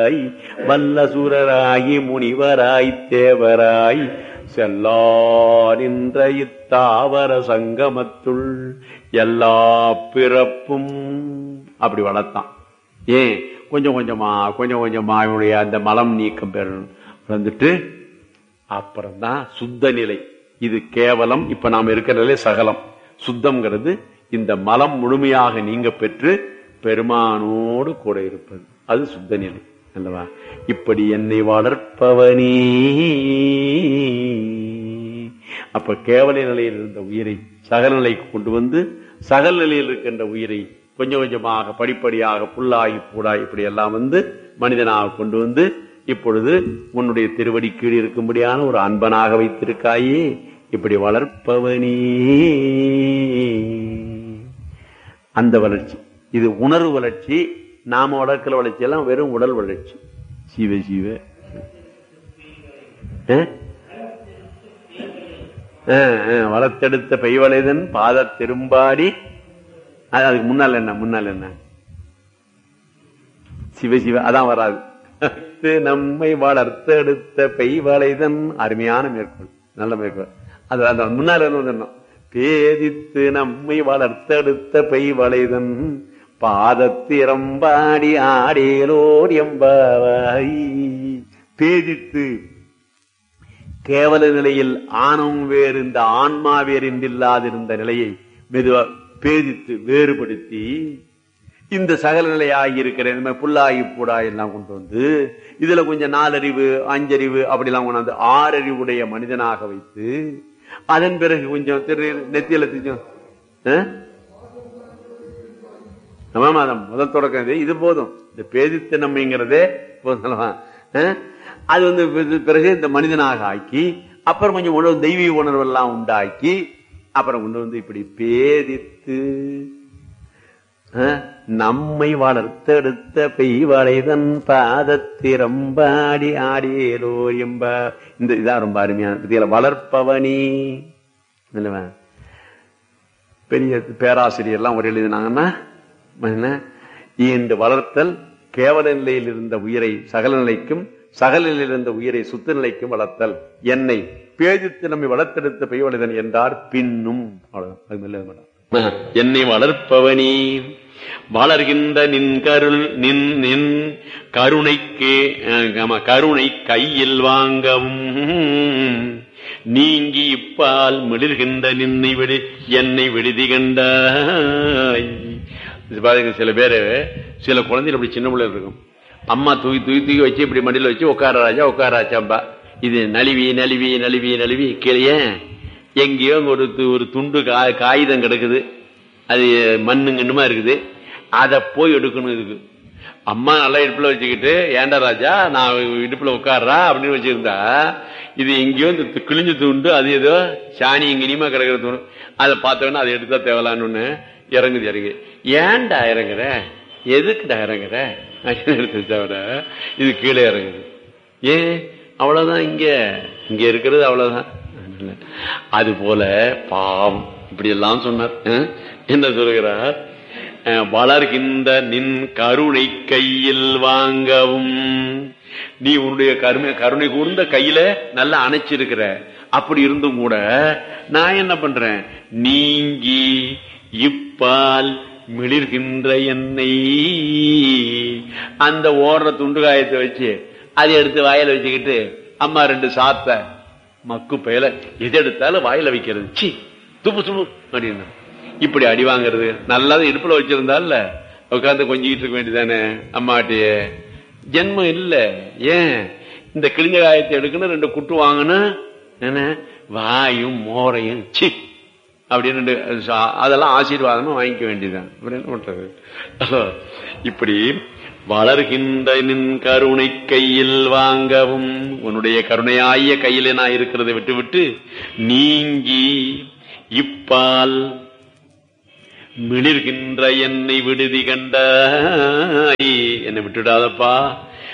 வல்லசுரராகி முனிவராய் தேவராய் செல்லா நின்ற இத்தாவர சங்கமத்துள் எல்லா பிறப்பும் அப்படி வளர்த்தான் ஏன் கொஞ்சம் கொஞ்சமா கொஞ்சம் கொஞ்சமா இவனுடைய அந்த மலம் நீக்கம் பெறணும் வந்துட்டு அப்புறம்தான் சுத்த நிலை இது கேவலம் இப்ப நாம இருக்கிற நிலை சகலம் சுத்தம்ங்கிறது இந்த மலம் முழுமையாக நீங்க பெற்று பெருமானோடு கூட இருப்பது அது சுத்த நிலை அல்லவா இப்படி என்னை வளர்ப்பவனே அப்ப கேவல நிலையில் இருந்த உயிரை சகல நிலைக்கு கொண்டு வந்து சகல நிலையில் இருக்கின்ற உயிரை கொஞ்சம் கொஞ்சமாக படிப்படியாக புல்லாகி பூடாய் இப்படி எல்லாம் வந்து மனிதனாக கொண்டு வந்து இப்பொழுது உன்னுடைய திருவடி கீழ் இருக்கும்படியான ஒரு அன்பனாக வைத்திருக்காயே இப்படி வளர்ப்பவனே அந்த வளர்ச்சி இது உணர்வு வளர்ச்சி நாம வளர்க்கிற வளர்ச்சி எல்லாம் வெறும் உடல் வளர்ச்சி சிவ சிவ வளர்த்தெடுத்த பெய்வளைதன் பாத திரும்பாடி அதுக்கு முன்னால் என்ன முன்னால் என்ன சிவ சிவ அதான் வராது நம்மை வளர்த்தெடுத்த பெய்வளைதன் அருமையான மேற்கோள் நல்ல மேற்கோள் அது அந்த முன்னால் வந்துடணும் பேதித்து நம்மை வளர்த்தெடுத்த பெய்வளைதன் பாதத்திரம்பாடி ஆடேலோர் எம்பாவாய் பேதித்து கேவல நிலையில் ஆணவம் வேறு இந்த ஆன்மா வேறு இல்லாதிருந்த நிலையை மெதுவா பேதித்து வேறுபடுத்தி இந்த சகல நிலையாகி இருக்கிற இந்த மாதிரி புல்லாகி பூடாய் எல்லாம் கொண்டு வந்து இதுல கொஞ்சம் நாலறிவு அஞ்சறிவு அப்படிலாம் கொண்டாந்து ஆறறிவுடைய மனிதனாக வைத்து அதன் பிறகு கொஞ்சம் திரு நெத்தியில கொஞ்சம் மாதம் முதல் தொடக்கம் இது இது போதும் இந்த பேதித்த நம்மங்கிறதே போதும் அது வந்து பிறகு இந்த மனிதனாக ஆக்கி அப்புறம் கொஞ்சம் உணர்வு தெய்வீக உணர்வு எல்லாம் உண்டாக்கி அப்புறம் கொண்டு வந்து இப்படி பேதித்து நம்மை வளர்த்தெடுத்த பெய்வளைதன் பாதத்திரம்பாடி ஆடியேலோ எம்ப இந்த இதான் ரொம்ப அருமையான இதுல வளர்ப்பவனி பெரிய பேராசிரியர்லாம் ஒரு எழுதினாங்கன்னா இந்த வளர்த்தல் கேவல நிலையில் இருந்த உயிரை சகல நிலைக்கும் சகல நிலையில் இருந்த உயிரை சுத்த நிலைக்கும் வளர்த்தல் என்னை பேதித்து நம்மை வளர்த்தெடுத்த பெய்வளைதன் என்றார் பின்னும் என்னை வளர்ப்பவனி வளர்கின்ற நின் கருள் நின் நின் கருணைக்கு கருணை கையில் வாங்கவும் நீங்கி இப்பால் மிளிர்கின்ற நின்னை விடு என்னை விடுதி கண்டாய் பாருங்க சில பேரு சில குழந்தைகள் அப்படி சின்ன பிள்ளை இருக்கும் அம்மா தூக்கி தூக்கி தூக்கி வச்சு இப்படி மடியில் வச்சு உட்கார ராஜா உட்கார ராஜாம்பா இது நழுவி நழுவி நழுவி நழுவி கீழே எங்கேயோ ஒரு ஒரு துண்டு காகிதம் கிடக்குது அது மண்ணுங்கன்னுமா இருக்குது அதை போய் எடுக்கணும் இதுக்கு அம்மா நல்லா இடுப்புல வச்சுக்கிட்டு ஏண்டா ராஜா நான் இடுப்புல உட்காடுறா அப்படின்னு வச்சிருந்தா இது எங்கேயோ இந்த கிழிஞ்சு துண்டு அது ஏதோ சாணி இங்கினியமா கிடக்கிற தூண் அதை பார்த்தோன்னா அதை எடுத்தா தேவலான்னு இறங்குது இறங்கு ஏன்டா இறங்குற எதுக்குடா இறங்குற தவிர இது கீழே இறங்குது ஏன் அவ்வளவுதான் இங்க இங்க இருக்கிறது அவ்வளவுதான் அது போல பாவம் இப்படி எல்லாம் சொன்னார் என்ன சொல்கிறார் வளர்கின்ற நின் கருணை கையில் வாங்கவும் நீ உன்னுடைய கருணை கருணை கூர்ந்த கையில நல்லா அணைச்சிருக்கிற அப்படி இருந்தும் கூட நான் என்ன பண்றேன் நீங்கி இப்பால் மிளிர்கின்ற என்னை அந்த ஓடுற துண்டு காயத்தை வச்சு அதை எடுத்து வாயில வச்சுக்கிட்டு அம்மா ரெண்டு சாத்த மக்கு பயல எது எடுத்தாலும் வாயில வைக்கிறது சி துப்பு துப்பு அப்படின்னு இப்படி அடி வாங்குறது நல்லா இடுப்புல வச்சிருந்தால உட்காந்து கொஞ்சிக்கிட்டு இருக்க வேண்டியதானே அம்மாட்டிய ஜென்மம் இல்ல ஏன் இந்த கிழிஞ்ச காயத்தை எடுக்கணும் ரெண்டு குட்டு வாங்கணும் என்ன வாயும் மோரையும் சி அப்படின்னு அதெல்லாம் ஆசீர்வாதமா வாங்கிக்க வேண்டியதான் என்ன பண்றது இப்படி வளர்கின்ற நின் கருணை கையில் வாங்கவும் உன்னுடைய கருணையாய கையில நான் இருக்கிறதை விட்டு விட்டு நீங்கி இப்பால் மிளிர்கின்ற என்னை விடுதி கண்ட என்னை விட்டுடாதப்பா